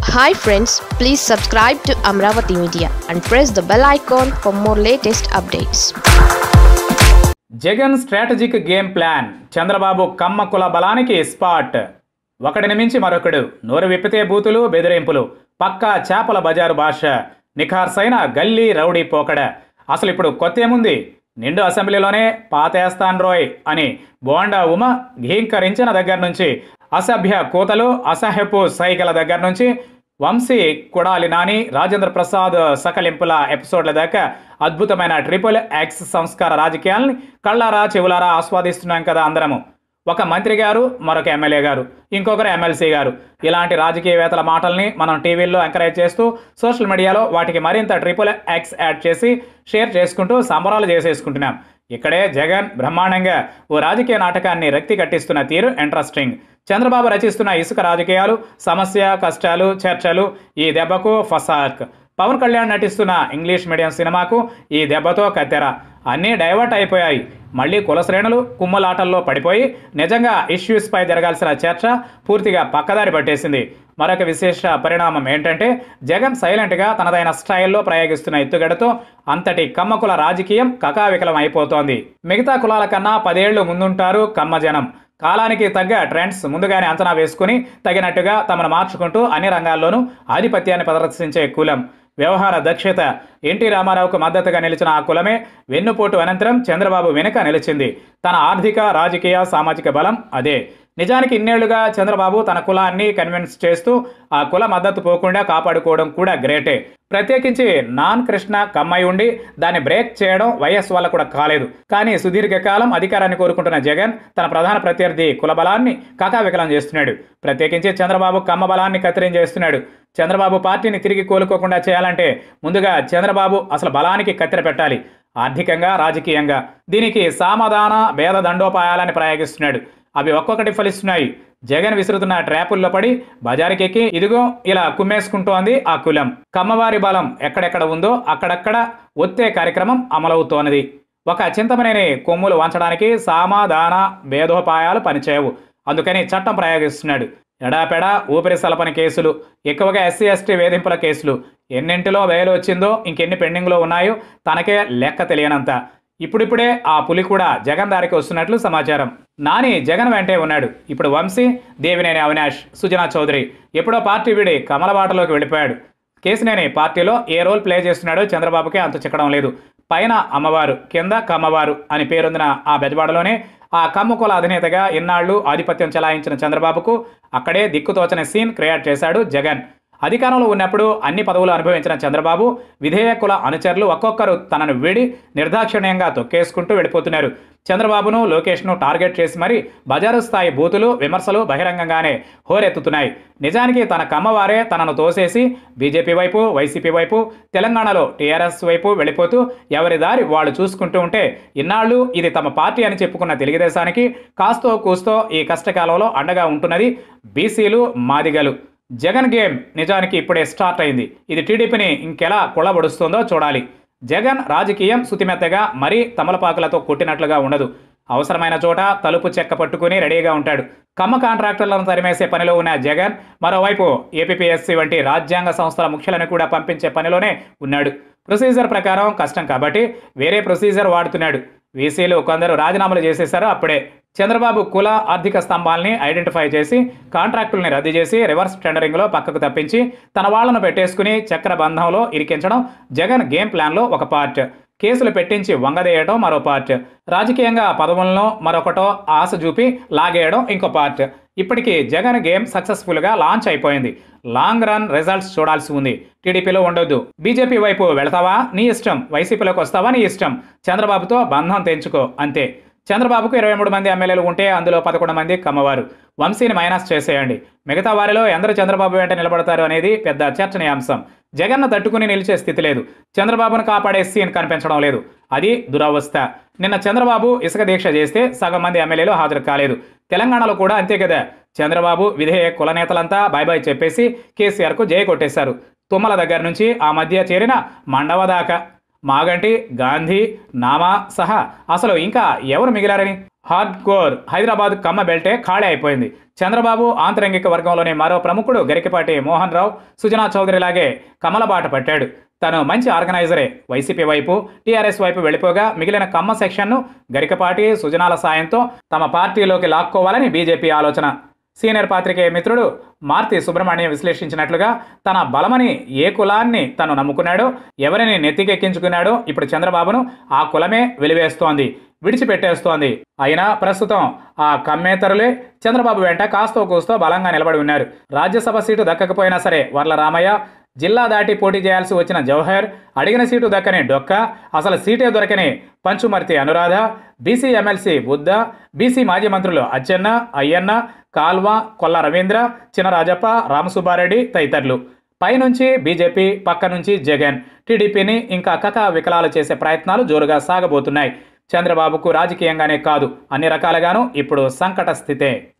hi friends please subscribe to Amaravati media and press the bell icon for more latest updates Jagan strategic game plan Chandrababu Kamma కుల బలానికి spot ఒకటిని మించి మరొకడు నోరు విప్పితే బూతులు బెదిరింపులు పక్కా చేపల బజారు భాష నిఖార్సైన గల్లీ రౌడీ పోకడ అసలు ఇప్పుడు కొత్త ఏముంది నిండు అసెంబ్లీలోనే పాతేస్తాన్ రోయ్ అని బోండా ఉమ ఘీంకరించిన దగ్గర నుంచి అసభ్య కోతలు అసహ్యపు సైగల దగ్గర నుంచి వంశీ కొడాలి నాని రాజేంద్ర ప్రసాద్ సకలింపుల ఎపిసోడ్ల దాకా అద్భుతమైన ట్రిపుల్ ఎక్స్ సంస్కార రాజకీయాల్ని కళ్ళారా చెవులారా ఆస్వాదిస్తున్నాం కదా అందరము ఒక మంత్రి గారు మరొక ఎమ్మెల్యే గారు ఇంకొకరు ఎమ్మెల్సీ గారు ఇలాంటి రాజకీయవేత్తల మాటల్ని మనం టీవీల్లో ఎంకరేజ్ చేస్తూ సోషల్ మీడియాలో వాటికి మరింత ట్రిపుల్ ఎక్స్ యాడ్ చేసి షేర్ చేసుకుంటూ సంబరాలు చేసేసుకుంటున్నాం ఇక్కడే జగన్ బ్రహ్మాండంగా ఓ రాజకీయ నాటకాన్ని రక్తి కట్టిస్తున్న తీరు ఇంట్రెస్టింగ్ చంద్రబాబు రచిస్తున్న ఇసుక రాజకీయాలు సమస్య కష్టాలు చర్చలు ఈ దెబ్బకు ఫసాక్ పవన్ కళ్యాణ్ నటిస్తున్న ఇంగ్లీష్ మీడియం సినిమాకు ఈ దెబ్బతో కత్తెర అన్నీ డైవర్ట్ అయిపోయాయి మళ్ళీ కుల శ్రేణులు కుమ్మలాటల్లో పడిపోయి నిజంగా ఇష్యూస్పై జరగాల్సిన చర్చ పూర్తిగా పక్కదారి పట్టేసింది మరొక విశేష పరిణామం ఏంటంటే జగన్ సైలెంట్గా తనదైన స్టైల్లో ప్రయోగిస్తున్న ఎత్తుగడతో అంతటి కమ్మకుల రాజకీయం కకావికలం అయిపోతోంది మిగతా కులాల కన్నా పదేళ్లు ముందుంటారు కమ్మ జనం కాలానికి తగ్గ ట్రెండ్స్ ముందుగానే అంచనా వేసుకుని తగినట్టుగా తమను మార్చుకుంటూ అన్ని రంగాల్లోనూ ఆధిపత్యాన్ని ప్రదర్శించే కులం వ్యవహార దక్షత ఎన్టీ రామారావుకు మద్దతుగా నిలిచిన ఆ కులమే వెన్నుపోటు అనంతరం చంద్రబాబు వెనుక నిలిచింది తన ఆర్థిక రాజకీయ సామాజిక బలం అదే నిజానికి ఇన్నేళ్లుగా చంద్రబాబు తన కులాన్ని కన్విన్స్ చేస్తూ ఆ కుల మద్దతు పోకుండా కాపాడుకోవడం కూడా గ్రేటే ప్రత్యేకించి నాన్ కృష్ణ కమ్మాయి ఉండి దాన్ని బ్రేక్ చేయడం వైఎస్ వల్ల కూడా కాలేదు కానీ సుదీర్ఘకాలం అధికారాన్ని కోరుకుంటున్న జగన్ తన ప్రధాన ప్రత్యర్థి కుల బలాన్ని కకావికలం చేస్తున్నాడు ప్రత్యేకించి చంద్రబాబు కమ్మ బలాన్ని కత్తిరించేస్తున్నాడు చంద్రబాబు పార్టీని తిరిగి కోలుకోకుండా చేయాలంటే ముందుగా చంద్రబాబు అసలు బలానికి కత్తెర పెట్టాలి ఆర్థికంగా రాజకీయంగా దీనికి సామధాన భేద దండోపాయాలని ప్రయోగిస్తున్నాడు అవి ఒక్కొక్కటి ఫలిస్తున్నాయి జగన్ విసురుతున్న ట్రాపుల్లో పడి బజారుకెక్కి ఇదిగో ఇలా కుమ్మేసుకుంటోంది ఆ కులం కమ్మవారి బలం ఎక్కడెక్కడ ఉందో అక్కడక్కడ ఒత్తే కార్యక్రమం అమలవుతోన్నది ఒక చింతమనేని కొమ్ములు వంచడానికి సామాధాన భేదోపాయాలు పనిచేయవు అందుకని చట్టం ప్రయోగిస్తున్నాడు ఎడాపెడా ఊపిరి సలపని కేసులు ఎక్కువగా ఎస్సీ ఎస్టీ వేధింపుల కేసులు ఎన్నింటిలో వేలు వచ్చిందో ఇంకెన్ని పెండింగ్లో ఉన్నాయో తనకే లెక్క తెలియనంత ఇప్పుడిప్పుడే ఆ పులి కూడా జగన్ దారికి వస్తున్నట్లు సమాచారం నాని జగన్ వెంటే ఉన్నాడు ఇప్పుడు వంశీ దేవినేని అవినాష్ సుజనా చౌదరి ఎప్పుడో పార్టీ వీడి కమలబాటలోకి వెళ్ళిపోయాడు కేసినేని పార్టీలో ఏ రోల్ ప్లే చేస్తున్నాడో చంద్రబాబుకి అంత చిక్కడం లేదు పైన అమ్మవారు కింద కమ్మవారు అని పేరొందిన ఆ బెజవాడలోనే ఆ కమ్ముకుల అధినేతగా ఇన్నాళ్లు ఆధిపత్యం చెలాయించిన చంద్రబాబుకు అక్కడే దిక్కుతోచని సీన్ క్రియేట్ చేశాడు జగన్ అధికారంలో ఉన్నప్పుడు అన్ని పదవులు అనుభవించిన చంద్రబాబు విధేయకుల అనుచరులు ఒక్కొక్కరు తనను వీడి నిర్దాక్షిణ్యంగా తొక్కేసుకుంటూ వెళ్ళిపోతున్నారు చంద్రబాబును లోకేష్ను టార్గెట్ చేసి మరి బజారు స్థాయి బూతులు విమర్శలు బహిరంగంగానే హోరెత్తుతున్నాయి నిజానికి తన కమ్మవారే తనను తోసేసి బీజేపీ వైపు వైసీపీ వైపు తెలంగాణలో టీఆర్ఎస్ వైపు వెళ్ళిపోతూ ఎవరి దారి వాళ్ళు చూసుకుంటూ ఉంటే ఇన్నాళ్ళు ఇది తమ పార్టీ అని చెప్పుకున్న తెలుగుదేశానికి కాస్తో కూస్తో ఈ కష్టకాలంలో అండగా ఉంటున్నది బీసీలు మాదిగలు జగన్ గేమ్ నిజానికి ఇప్పుడే స్టార్ట్ అయింది ఇది టీడీపీని ఇంకెలా కుళ్ళబడుస్తుందో చూడాలి జగన్ రాజకీయం సుతిమెత్తగా మరీ తమలపాకులతో కొట్టినట్లుగా ఉండదు అవసరమైన చోట తలుపు చెక్క పట్టుకుని రెడీగా ఉంటాడు కమ్మ కాంట్రాక్టర్లను తరిమేసే పనిలో ఉన్న జగన్ మరోవైపు ఏపీఎస్సీ వంటి రాజ్యాంగ సంస్థల ముఖ్యులను కూడా పంపించే పనిలోనే ఉన్నాడు ప్రొసీజర్ ప్రకారం కష్టం కాబట్టి వేరే ప్రొసీజర్ వాడుతున్నాడు వీసీలు కొందరు రాజీనామాలు చేసేశారు అప్పుడే చంద్రబాబు కుల ఆర్థిక స్తంభాల్ని ఐడెంటిఫై చేసి కాంట్రాక్టుల్ని రద్దు చేసి రివర్స్ టెండరింగ్లో పక్కకు తప్పించి తన వాళ్లను పెట్టేసుకుని చక్ర బంధంలో ఇరికించడం జగన్ గేమ్ ప్లాన్లో ఒక పార్ట్ కేసులు పెట్టించి వంగదేయడం మరో పార్ట్ రాజకీయంగా పదవులను మరొకటో ఆశ చూపి లాగేయడం ఇంకో పార్ట్ ఇప్పటికీ జగన్ గేమ్ సక్సెస్ఫుల్గా లాంచ్ అయిపోయింది లాంగ్ రన్ రిజల్ట్స్ చూడాల్సి ఉంది టీడీపీలో ఉండొద్దు బీజేపీ వైపు వెళతావా నీ ఇష్టం వైసీపీలోకి వస్తావా నీ ఇష్టం చంద్రబాబుతో బంధం తెంచుకో అంతే చంద్రబాబుకు ఇరవై మూడు మంది ఎమ్మెల్యేలు ఉంటే అందులో పదకొండు మంది కమ్మవారు వంశీని మైనస్ చేసేయండి మిగతా వారిలో ఎందరు చంద్రబాబు వెంట నిలబడతారు అనేది పెద్ద చర్చనీయాంశం జగన్ను తట్టుకుని నిలిచే స్థితి లేదు చంద్రబాబును కాపాడే సీన్ కనిపించడం లేదు అది దురవస్థ నిన్న చంద్రబాబు ఇసుక దీక్ష చేస్తే సగం మంది ఎమ్మెల్యేలు హాజరు కాలేదు తెలంగాణలో కూడా అంతే కదా చంద్రబాబు విధేయ కుల నేతలంతా బాయ్ బాయ్ చెప్పేసి కేసీఆర్కు జయ కొట్టేశారు తుమ్మల దగ్గర నుంచి ఆ మధ్య చేరిన మండవ దాకా మాగంటి గాంధీ నామా సహా అసలు ఇంకా ఎవరు మిగిలారని హార్డ్ కోర్ హైదరాబాద్ కమ్మ బెల్టే ఖాళీ అయిపోయింది చంద్రబాబు ఆంతరంగిక వర్గంలోని మరో ప్రముఖుడు గరికపాటి మోహన్ రావు సుజనా చౌదరిలాగే కమలబాట పట్టాడు తను మంచి ఆర్గనైజరే వైసీపీ వైపు టీఆర్ఎస్ వైపు వెళ్ళిపోగా మిగిలిన కమ్మ సెక్షన్ను గరికపాటి సుజనాల సాయంతో తమ పార్టీలోకి లాక్కోవాలని బీజేపీ ఆలోచన సీనియర్ పాత్రికేయ మిత్రుడు మార్తి సుబ్రహ్మణ్యం విశ్లేషించినట్లుగా తన బలమని ఏ కులాన్ని తను నమ్ముకున్నాడో ఎవరిని నెత్తికెక్కించుకున్నాడో ఇప్పుడు చంద్రబాబును ఆ కులమే వెలివేస్తోంది విడిచిపెట్టేస్తోంది అయినా ప్రస్తుతం ఆ కమ్మేతరులే చంద్రబాబు వెంట కాస్తో కూస్తో బలంగా నిలబడి ఉన్నారు రాజ్యసభ సీటు దక్కకపోయినా సరే వర్ల రామయ్య జిల్లా దాటి పోటీ చేయాల్సి వచ్చిన జవహర్ అడిగిన సీటు దక్కని డొక్క అసలు సీటే దొరకని Panchumarthi Anuradha BC MLC Buddha BC మాజీ మంత్రులు అచ్చెన్న అయ్యన్న కాల్వ కొల్ల రవీంద్ర చినరాజప్ప రామసుబ్బారెడ్డి తదితరులు పైనుంచి బీజేపీ పక్క నుంచి జగన్ టీడీపీని ఇంకా కక వికలాలు చేసే ప్రయత్నాలు జోరుగా సాగబోతున్నాయి చంద్రబాబుకు రాజకీయంగానే కాదు అన్ని రకాలుగాను ఇప్పుడు సంకట స్థితే